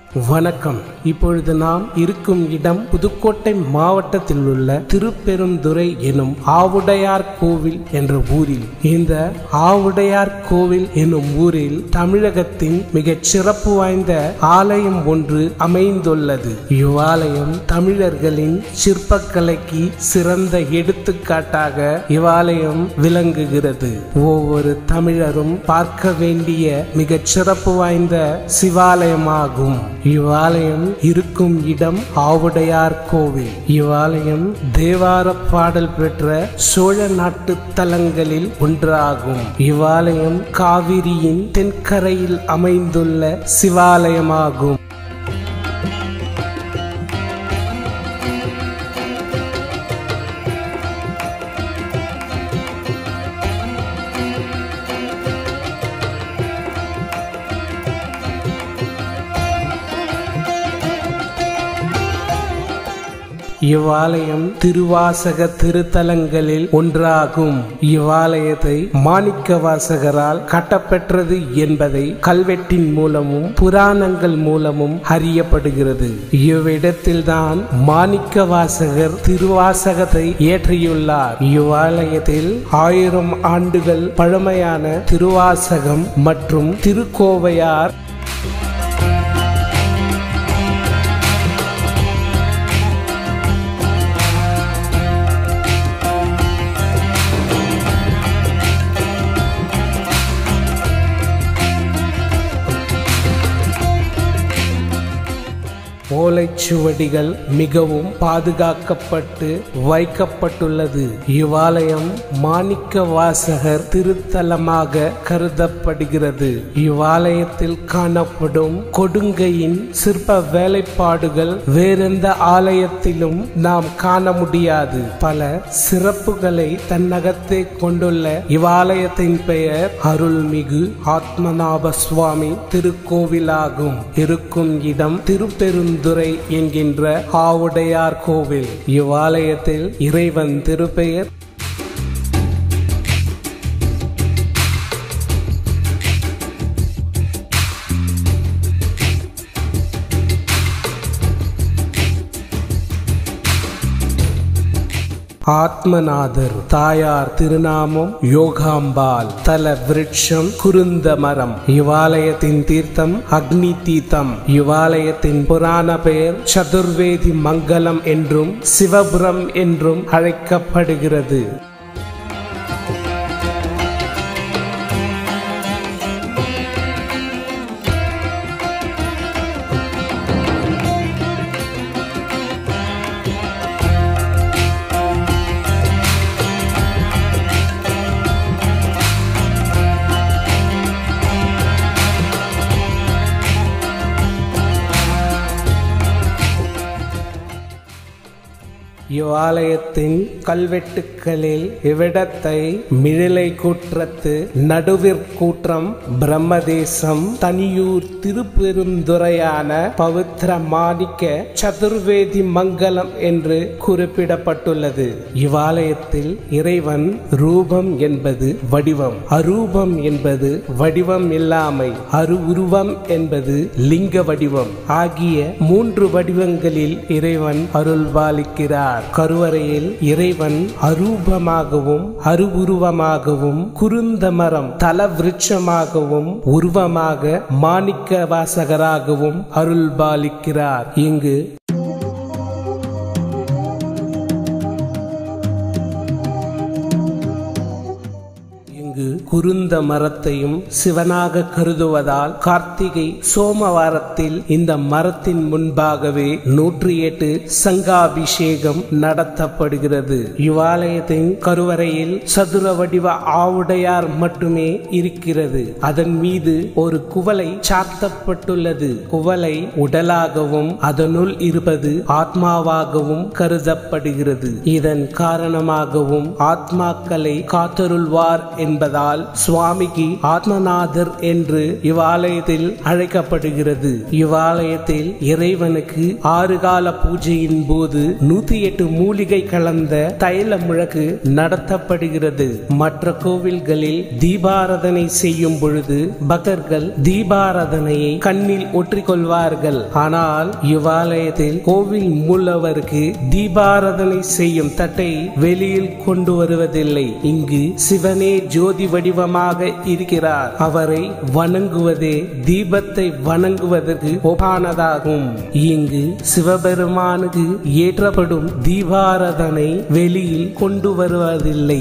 வணக்கம் இப்பொழுது நாம் இருக்கும் இடம் புதுக்கோட்டை மாவட்டத்தில் உள்ள திருப்பெருந்துறை எனும் ஆவுடையார் கோவில் என்ற ஊரில் இந்த ஆவுடையார் கோவில் எனும் ஊரில் தமிழகத்தின் மிகச் சிறப்பு வாய்ந்த ஆலயம் ஒன்று அமைந்துள்ளது இவ்வாலயம் தமிழர்களின் சிற்பக்கலைக்கு சிறந்த எடுத்துக்காட்டாக இவ்வாலயம் விளங்குகிறது ஒவ்வொரு தமிழரும் பார்க்க வேண்டிய மிகச் சிறப்பு வாய்ந்த சிவாலயமாகும் இவ்வாலயம் இருக்கும் இடம் ஆவுடையார் கோவில் இவ்வாலயம் தேவார பாடல் பெற்ற சோழ நாட்டு தலங்களில் ஒன்றாகும் இவ்வாலயம் காவிரியின் தென்கரையில் அமைந்துள்ள சிவாலயமாகும் இவ்வாலயம் திருவாசக திருத்தலங்களில் ஒன்றாகும் இவ்வாலயத்தை மாணிக்க வாசகரால் கட்டப்பெற்றது என்பதை கல்வெட்டின் மூலமும் புராணங்கள் மூலமும் அறியப்படுகிறது இவ்விடத்தில்தான் மாணிக்க வாசகர் திருவாசகத்தை ஏற்றியுள்ளார் இவ்வாலயத்தில் ஆயிரம் ஆண்டுகள் பழமையான திருவாசகம் மற்றும் திருக்கோவையார் ஓலைச்சுவடிகள் மிகவும் பாதுகாக்கப்பட்டு வைக்கப்பட்டுள்ளது இவ்வாலயம் மாணிக்க வாசகர் திருத்தலமாக கருதப்படுகிறது இவ்வாலயத்தில் காணப்படும் கொடுங்கையின் சிற்ப வேலைப்பாடுகள் வேறெந்த ஆலயத்திலும் நாம் காண முடியாது பல சிறப்புகளை தன்னகத்தே கொண்டுள்ள இவ்வாலயத்தின் பெயர் அருள்மிகு ஆத்மநாப சுவாமி திருக்கோவிலாகும் இருக்கும் இடம் திருப்பெரும் துறை என்கின்ற ஆவுடையார் கோவில் இவ்வாலயத்தில் இறைவன் திருப்பெயர் ஆத்மநாதர் தாயார் திருநாமம் யோகாம்பால் தல விருட்சம் குருந்த மரம் இவாலயத்தின் தீர்த்தம் அக்னி தீர்த்தம் இவாலயத்தின் புராண பெயர் சதுர்வேதி மங்கலம் என்றும் சிவபுரம் என்றும் அழைக்கப்படுகிறது இவ்வாலயத்தின் கல்வெட்டுக்களில் இவ்விடத்தை மிழிலை கூற்றத்து நடுவிற்கூற்றம் பிரம்மதேசம் தனியூர் திருப்பெருந்துறையான பவித்திர மாணிக்க சதுர்வேதி மங்கலம் என்று குறிப்பிடப்பட்டுள்ளது இவ்வாலயத்தில் இறைவன் ரூபம் என்பது வடிவம் அரூபம் என்பது வடிவம் இல்லாமை அரு உருவம் என்பது லிங்க வடிவம் ஆகிய மூன்று வடிவங்களில் இறைவன் அருள்பாலிக்கிறார் கருவறையில் இறைவன் அரூபமாகவும் அருவுருவமாகவும் குருந்த மரம் தல விருட்சமாகவும் உருவமாக மாணிக்க வாசகராகவும் அருள்பாலிக்கிறார் இங்கு இங்கு குருந்த மரத்தையும் சிவனாக கருதுவதால் கார்த்திகை சோமவாரத்தில் இந்த மரத்தின் முன்பாகவே நூற்றி எட்டு சங்காபிஷேகம் நடத்தப்படுகிறது இவ்வாலயத்தின் கருவறையில் சதுர வடிவ ஆவுடையார் மட்டுமே இருக்கிறது அதன் மீது ஒரு குவளை சாத்தப்பட்டுள்ளது குவளை உடலாகவும் அதனுள் இருப்பது ஆத்மாவாகவும் கருதப்படுகிறது இதன் காரணமாகவும் ஆத்மாக்களை காத்தருள்வார் என்பதால் என்பதால் சுவாமிக்கு ஆத்மநாதர் என்று இவ்வாலயத்தில் அழைக்கப்படுகிறது இவ்வாலயத்தில் இறைவனுக்கு ஆறு கால பூஜையின் போது நூத்தி எட்டு மூலிகை கலந்த தைல முழக்கு நடத்தப்படுகிறது மற்ற கோவில்களில் தீபாராதனை செய்யும் பொழுது பக்தர்கள் தீபாராதனையை கண்ணில் ஒற்றிக்கொள்வார்கள் ஆனால் இவ்வாலயத்தில் கோவில் மூலவருக்கு தீபாராதனை செய்யும் தட்டை வெளியில் கொண்டு வருவதில்லை இங்கு சிவனே ஜோதி வடிவமாக இருக்கிறார் அவரை வணங்குவதே தீபத்தை வணங்குவதற்கு ஒப்பானதாகும் இங்கு சிவபெருமானுக்கு ஏற்றப்படும் தீபாராதனை வெளியில் கொண்டு வருவதில்லை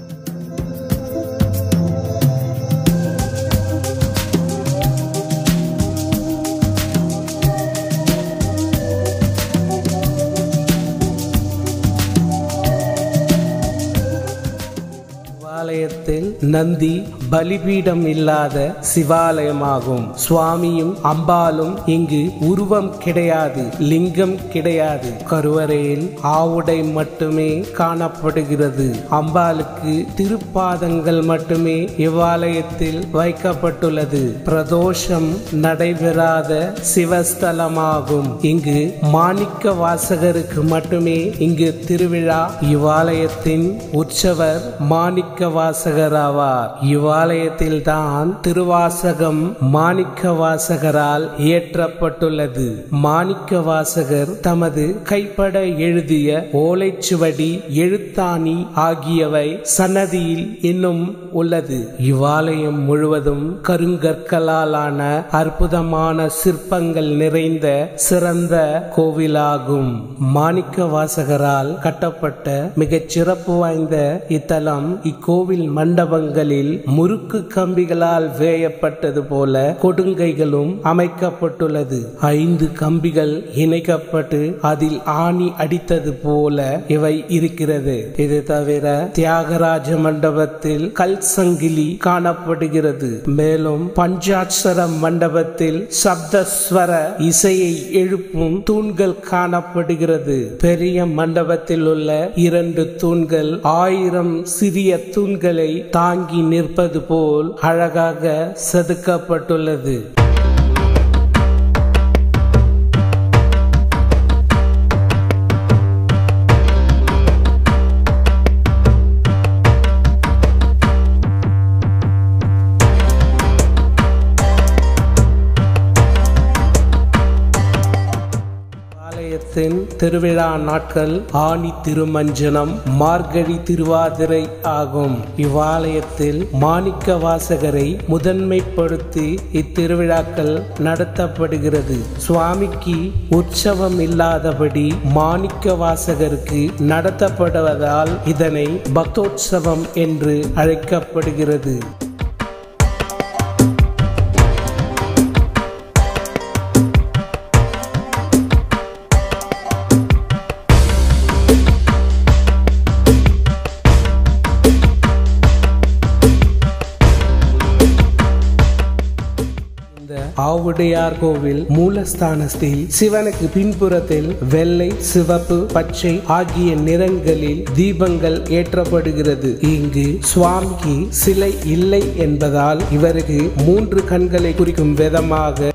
சிவாலயத்தில் நந்தி பலிபீடம் இல்லாத சிவாலயமாகும் சுவாமியும் அம்பாலும் இங்கு உருவம் கிடையாது லிங்கம் கிடையாது கருவறையில் ஆவுடை மட்டுமே காணப்படுகிறது அம்பாளுக்கு திருப்பாதங்கள் மட்டுமே இவ்வாலயத்தில் வைக்கப்பட்டுள்ளது பிரதோஷம் நடைபெறாத சிவஸ்தலமாகும் இங்கு மாணிக்க வாசகருக்கு மட்டுமே இங்கு திருவிழா இவ்வாலயத்தின் உற்சவர் மாணிக்க வாசகர் ஆவார் இவ்வாலயத்தில் தான் திருவாசகம் மாணிக்க வாசகரால் இயற்றப்பட்டுள்ளது மாணிக்க வாசகர் தமது கைப்பட எழுதிய ஓலைச்சுவடி எழுத்தாணி ஆகியவை சன்னதியில் இன்னும் உள்ளது இவ்வாலயம் முழுவதும் கருங்கற்களாலான அற்புதமான சிற்பங்கள் நிறைந்த சிறந்த கோவிலாகும் மாணிக்க வாசகரால் கட்டப்பட்ட மிகச் சிறப்பு வாய்ந்த இத்தலம் இக்கோவில் மண்டபங்களில் முறுக்கு கம்பிகளால் வேயப்பட்டது போல கொடுங்கைகளும் அமைக்கப்பட்டுள்ளது ஐந்து கம்பிகள் இணைக்கப்பட்டு அதில் ஆணி அடித்தது போல இவை இருக்கிறது இது தவிர தியாகராஜ மண்டபத்தில் கல் சங்கிலி காணப்படுகிறது மேலும் பஞ்சாட்சர மண்டபத்தில் சப்தஸ்வர இசையை எழுப்பும் தூண்கள் காணப்படுகிறது பெரிய மண்டபத்தில் உள்ள இரண்டு தூண்கள் ஆயிரம் சிறிய தூண்களை தாங்கி நிற்பது போல் அழகாக செதுக்கப்பட்டுள்ளது ஆலயத்தின் திருவிழா நாட்கள் ஆணி திருமஞ்சனம் மார்கழி திருவாதிரை ஆகும் இவ்வாலயத்தில் மாணிக்க வாசகரை முதன்மைப்படுத்தி இத்திருவிழாக்கள் நடத்தப்படுகிறது சுவாமிக்கு உற்சவம் இல்லாதபடி மாணிக்க வாசகருக்கு நடத்தப்படுவதால் இதனை பக்தோற்சவம் என்று அழைக்கப்படுகிறது இந்த ஆவுடையார் கோவில் மூலஸ்தானத்தில் சிவனுக்கு பின்புறத்தில் வெள்ளை சிவப்பு பச்சை ஆகிய நிறங்களில் தீபங்கள் ஏற்றப்படுகிறது இங்கு சுவாமிக்கு சிலை இல்லை என்பதால் இவருக்கு மூன்று கண்களை குறிக்கும் விதமாக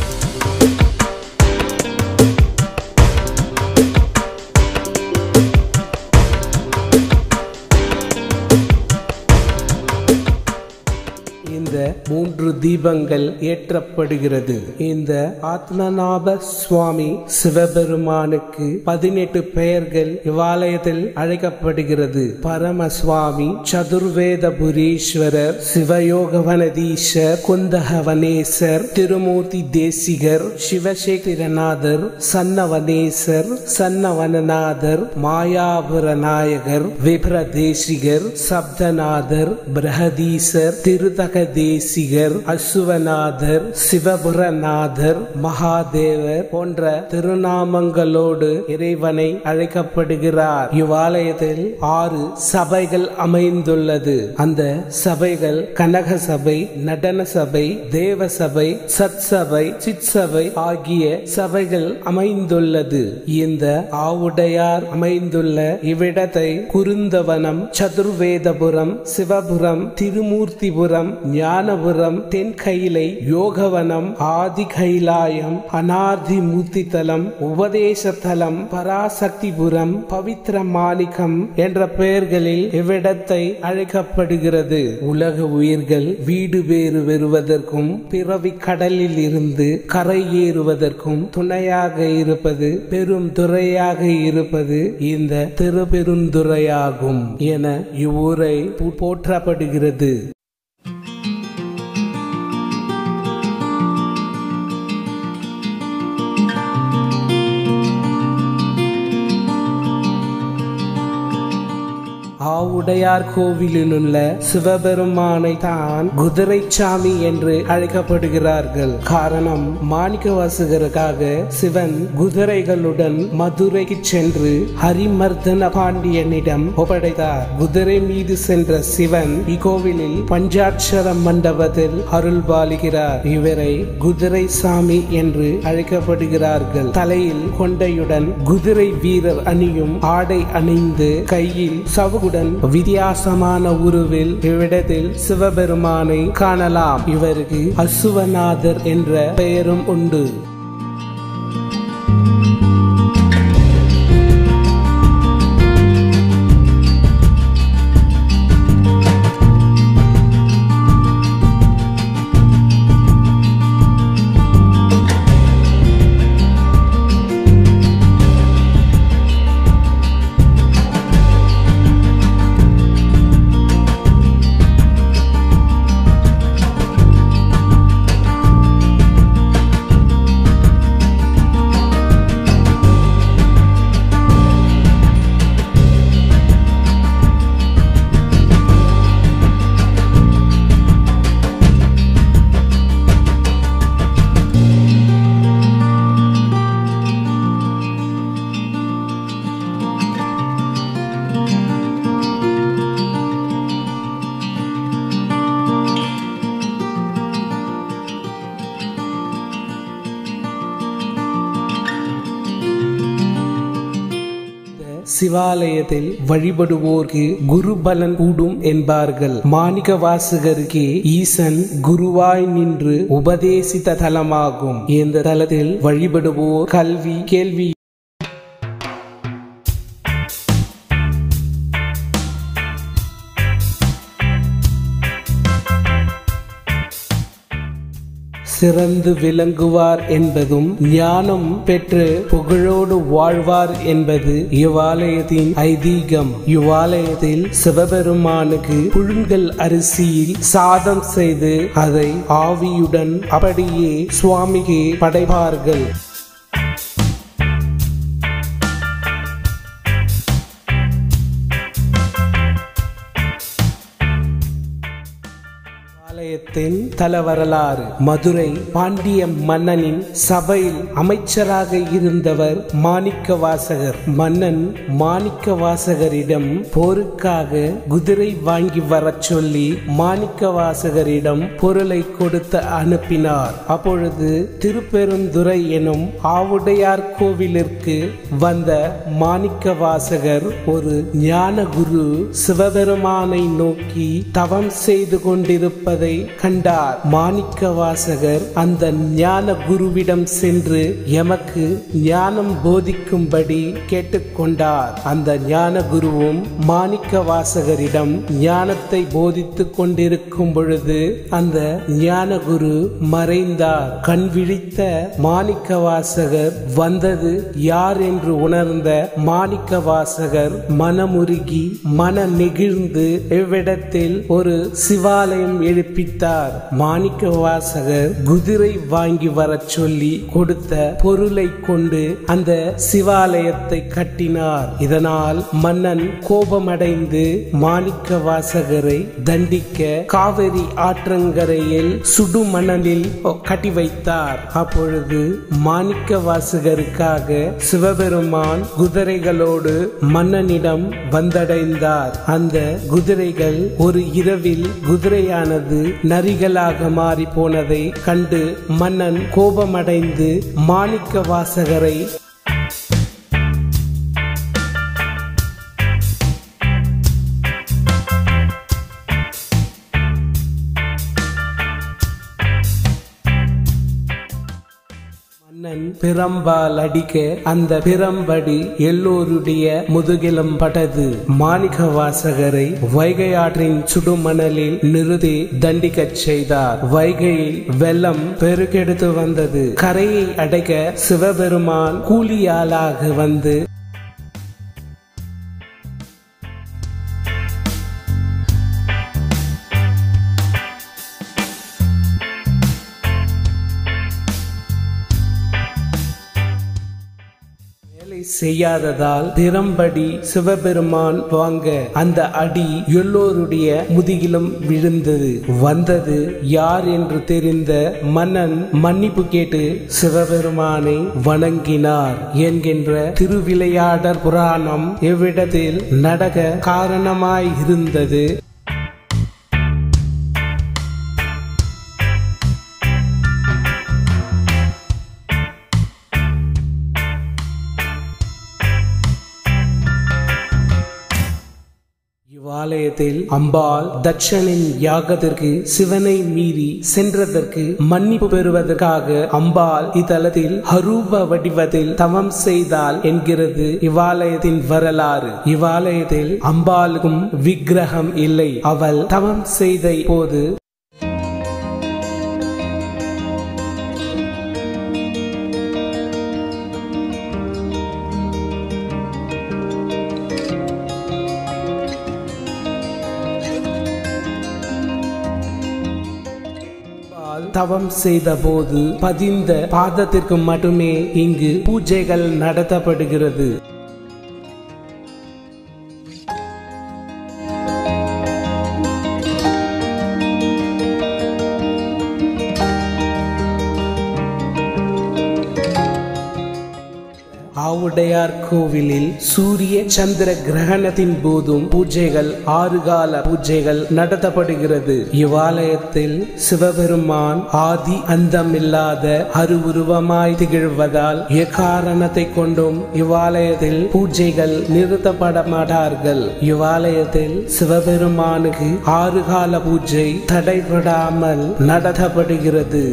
இந்த மூன்று தீபங்கள் ஏற்றப்படுகிறது இந்த ஆத்மநாப சுவாமி சிவபெருமானுக்கு பதினெட்டு பெயர்கள் இவ்வாலயத்தில் அழைக்கப்படுகிறது பரம சுவாமி சதுர்வேதபுரீஸ்வரர் சிவயோகவனதீஸ்வர் குந்தகவனேசர் திருமூர்த்தி தேசிகர் சிவசேகரநாதர் சன்னவனேசர் சன்னவனநாதர் மாயாபுர நாயகர் விப்ர தேசிகர் சப்தநாதர் பிரகதீசர் திருதக தேசிகர் அசுவநாதர் சிவபுரநாதர் மகாதேவர் போன்ற திருநாமங்களோடு இறைவனை அழைக்கப்படுகிறார் இவ்வாலயத்தில் ஆறு சபைகள் அமைந்துள்ளது அந்த சபைகள் கனக சபை நடன சபை தேவ சபை சத் சபை சித் சபை ஆகிய சபைகள் அமைந்துள்ளது இந்த ஆவுடையார் அமைந்துள்ள இவ்விடத்தை குருந்தவனம் சதுர்வேதபுரம் சிவபுரம் திருமூர்த்திபுரம் ஞானபுரம் தென்கைலை யோகவனம் ஆதி கைலாயம் அனாதி மூர்த்தித்தலம் உபதேசத்தலம் பராசக்திபுரம் பவித்ர மாணிக்கம் என்ற பெயர்களில் இவ்விடத்தை அழைக்கப்படுகிறது உலக உயிர்கள் வீடு பேறு பெறுவதற்கும் பிறவி கடலில் இருந்து கரையேறுவதற்கும் துணையாக இருப்பது பெரும் துறையாக இருப்பது இந்த திருப்பெருந்துறையாகும் என இவ்வூரை போற்றப்படுகிறது ஆவுடையார் கோவிலில் உள்ள சிவபெருமானை தான் குதிரைச்சாமி என்று அழைக்கப்படுகிறார்கள் காரணம் மாணிக்க வாசகருக்காக சிவன் குதிரைகளுடன் மதுரைக்கு சென்று ஹரிமர்தன பாண்டியனிடம் ஒப்படைத்தார் குதிரை மீது சென்ற சிவன் இக்கோவிலில் பஞ்சாட்சர மண்டபத்தில் அருள் பாலிக்கிறார் இவரை குதிரை சாமி என்று அழைக்கப்படுகிறார்கள் தலையில் கொண்டையுடன் குதிரை வீரர் அணியும் ஆடை அணிந்து கையில் சவுகுடன் வித்தியாசமான உருவில் இவ்விடத்தில் சிவபெருமானை காணலாம் இவருக்கு அசுவநாதர் என்ற பெயரும் உண்டு சிவாலயத்தில் வழிபடுவோர்க்கு குரு பலன் கூடும் என்பார்கள் மாணிக்க வாசகருக்கு ஈசன் குருவாய் நின்று உபதேசித்த தலமாகும் இந்த தலத்தில் வழிபடுவோர் கல்வி கேள்வி சிறந்து விளங்குவார் என்பதும் ஞானம் பெற்று புகழோடு வாழ்வார் என்பது இவ்வாலயத்தின் ஐதீகம் இவ்வாலயத்தில் சிவபெருமானுக்கு புழுங்கல் அரிசியில் சாதம் செய்து அதை ஆவியுடன் அப்படியே சுவாமிக்கு படைப்பார்கள் ஆலயத்தின் தல வரலாறு மதுரை பாண்டிய மன்னனின் சபையில் அமைச்சராக இருந்தவர் மாணிக்க வாசகர் மன்னன் மாணிக்க வாசகரிடம் போருக்காக குதிரை வாங்கி வரச் சொல்லி மாணிக்க வாசகரிடம் பொருளை கொடுத்து அனுப்பினார் அப்பொழுது திருப்பெருந்துறை எனும் ஆவுடையார் கோவிலிற்கு வந்த மாணிக்க வாசகர் ஒரு ஞான குரு சிவபெருமானை நோக்கி தவம் செய்து கொண்டிருப்ப இருப்பதை கண்டார் மாணிக்க வாசகர் அந்த ஞான குருவிடம் சென்று எமக்கு ஞானம் போதிக்கும்படி கேட்டுக்கொண்டார் அந்த ஞான குருவும் மாணிக்க வாசகரிடம் ஞானத்தை போதித்துக் கொண்டிருக்கும் பொழுது அந்த ஞான குரு மறைந்தார் கண் விழித்த மாணிக்க வாசகர் வந்தது யார் என்று உணர்ந்த மாணிக்க வாசகர் மனமுருகி மன நெகிழ்ந்து இவ்விடத்தில் ஒரு சிவாலயம் எழுப்பி பிறப்பித்தார் மாணிக்க வாசகர் குதிரை வாங்கி வரச் சொல்லி கொடுத்த பொருளை கொண்டு அந்த சிவாலயத்தை கட்டினார் இதனால் மன்னன் கோபமடைந்து மாணிக்க வாசகரை தண்டிக்க காவிரி ஆற்றங்கரையில் சுடுமணலில் கட்டி வைத்தார் அப்பொழுது மாணிக்க வாசகருக்காக சிவபெருமான் குதிரைகளோடு மன்னனிடம் வந்தடைந்தார் அந்த குதிரைகள் ஒரு இரவில் குதிரையானது நரிகளாக மாறி போனதை கண்டு மன்னன் கோபமடைந்து மாணிக்க வாசகரை மன்னன் பிரம்பால் அடிக்க அந்த பிரம்படி எல்லோருடைய முதுகிலும் பட்டது மாணிக்க வாசகரை வைகை ஆற்றின் சுடுமணலில் நிறுத்தி தண்டிக்கச் செய்தார் வைகையில் வெள்ளம் பெருக்கெடுத்து வந்தது கரையை அடைக்க சிவபெருமான் கூலியாளாக வந்து வேலை செய்யாததால் திறம்படி சிவபெருமான் வாங்க அந்த அடி எல்லோருடைய முதுகிலும் விழுந்தது வந்தது யார் என்று தெரிந்த மன்னன் மன்னிப்பு கேட்டு சிவபெருமானை வணங்கினார் என்கின்ற திருவிளையாடற் புராணம் எவ்விடத்தில் நடக்க காரணமாய் இருந்தது இவ்வாலயத்தில் அம்பாள் தட்சனின் யாகத்திற்கு சிவனை மீறி சென்றதற்கு மன்னிப்பு பெறுவதற்காக அம்பாள் இத்தலத்தில் ஹரூப வடிவத்தில் தவம் செய்தாள் என்கிறது இவ்வாலயத்தின் வரலாறு இவ்வாலயத்தில் அம்பாளுக்கும் விக்கிரகம் இல்லை அவள் தவம் செய்த போது தவம் செய்த போது பதிந்த பாதத்திற்கு மட்டுமே இங்கு பூஜைகள் நடத்தப்படுகிறது ஆவுடையார் கோவிலில் சூரிய சந்திர கிரகணத்தின் போதும் பூஜைகள் ஆறு கால பூஜைகள் நடத்தப்படுகிறது இவ்வாலயத்தில் சிவபெருமான் ஆதி அந்தமில்லாத அருவுருவமாய் திகழ்வதால் எக்காரணத்தை கொண்டும் இவ்வாலயத்தில் பூஜைகள் நிறுத்தப்பட மாட்டார்கள் இவ்வாலயத்தில் சிவபெருமானுக்கு ஆறு கால பூஜை தடைபடாமல் நடத்தப்படுகிறது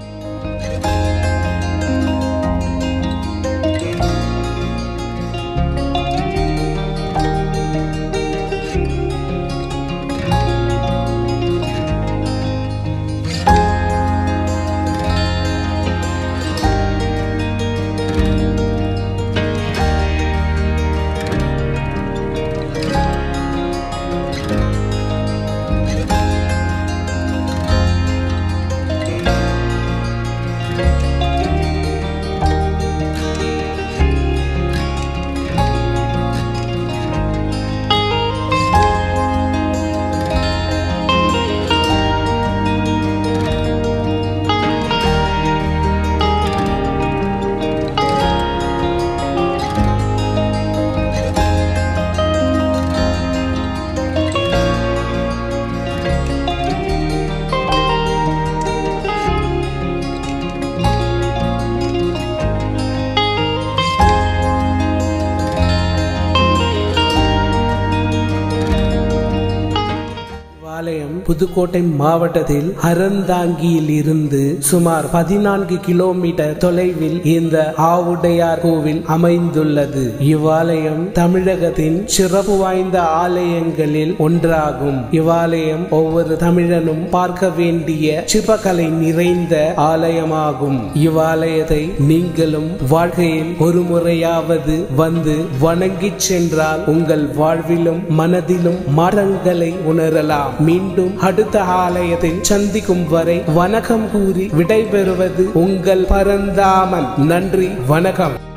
ஆலயம் புதுக்கோட்டை மாவட்டத்தில் அறந்தாங்கியில் இருந்து சுமார் பதினான்கு கிலோமீட்டர் தொலைவில் இந்த ஆவுடையார் கோவில் அமைந்துள்ளது இவ்வாலயம் தமிழகத்தின் சிறப்பு வாய்ந்த ஆலயங்களில் ஒன்றாகும் இவ்வாலயம் ஒவ்வொரு தமிழனும் பார்க்க வேண்டிய சிற்பக்கலை நிறைந்த ஆலயமாகும் இவ்வாலயத்தை நீங்களும் வாழ்க்கையில் ஒரு முறையாவது வந்து வணங்கிச் சென்றால் உங்கள் வாழ்விலும் மனதிலும் மாற்றங்களை உணரலாம் மீண்டும் அடுத்த ஆலயத்தில் சந்திக்கும் வரை வணக்கம் கூறி விடைபெறுவது உங்கள் பரந்தாமன் நன்றி வணக்கம்